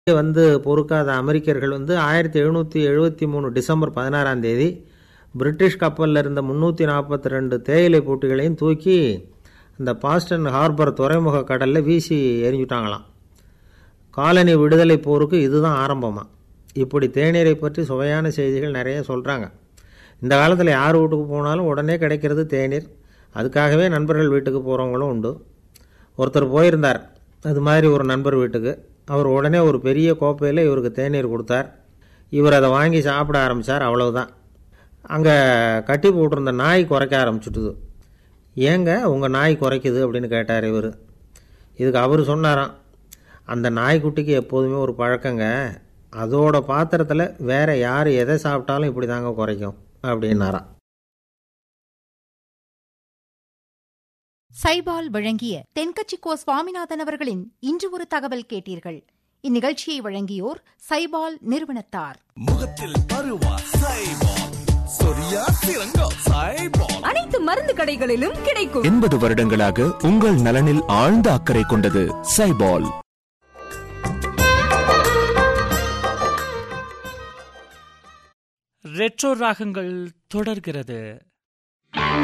வந்து பொறுக்காத அமெரிக்கர்கள் வந்து ஆயிரத்தி எழுநூற்றி எழுபத்தி மூணு டிசம்பர் பதினாறாம் தேதி பிரிட்டிஷ் கப்பலில் இருந்த முந்நூற்றி நாற்பத்தி ரெண்டு தேயிலை பூட்டிகளையும் தூக்கி அந்த பாஸ்டன் ஹார்பர் துறைமுக கடலில் வீசி எரிஞ்சுட்டாங்களாம் காலனி விடுதலை போருக்கு இதுதான் ஆரம்பமாக இப்படி தேநீரை பற்றி சுவையான செய்திகள் நிறைய சொல்கிறாங்க இந்த காலத்தில் யார் வீட்டுக்கு போனாலும் உடனே கிடைக்கிறது தேநீர் அதுக்காகவே நண்பர்கள் வீட்டுக்கு போகிறவங்களும் உண்டு ஒருத்தர் போயிருந்தார் அது மாதிரி ஒரு நண்பர் வீட்டுக்கு அவர் உடனே ஒரு பெரிய கோப்பையில் இவருக்கு தேநீர் கொடுத்தார் இவர் அதை வாங்கி சாப்பிட ஆரம்பித்தார் அவ்வளவுதான் அங்கே கட்டி போட்டிருந்த நாய் குறைக்க ஆரம்பிச்சுட்டுது ஏங்க உங்கள் நாய் குறைக்குது அப்படின்னு கேட்டார் இவர் இதுக்கு அவர் சொன்னாராம் அந்த நாய்க்குட்டிக்கு எப்போதுமே ஒரு பழக்கங்க அதோட பாத்திரத்தில் வேற யார் எதை சாப்பிட்டாலும் இப்படி தாங்க குறைக்கும் அப்படின்னாராம் சைபால் வழங்கிய தென்கட்சிக்கோ சுவாமிநாதன் அவர்களின் இன்று ஒரு தகவல் கேட்டீர்கள் இந்நிகழ்ச்சியை வழங்கியோர் சைபால் நிறுவனத்தார் முகத்தில் பருவா சைபால் சொரியா சிறங்கா சைபால் அனைத்து மருந்து கடைகளிலும் கிடைக்கும் எண்பது வருடங்களாக உங்கள் நலனில் ஆழ்ந்த அக்கறை கொண்டது சைபால் ரெட்ரோ ராகங்கள் தொடர்கிறது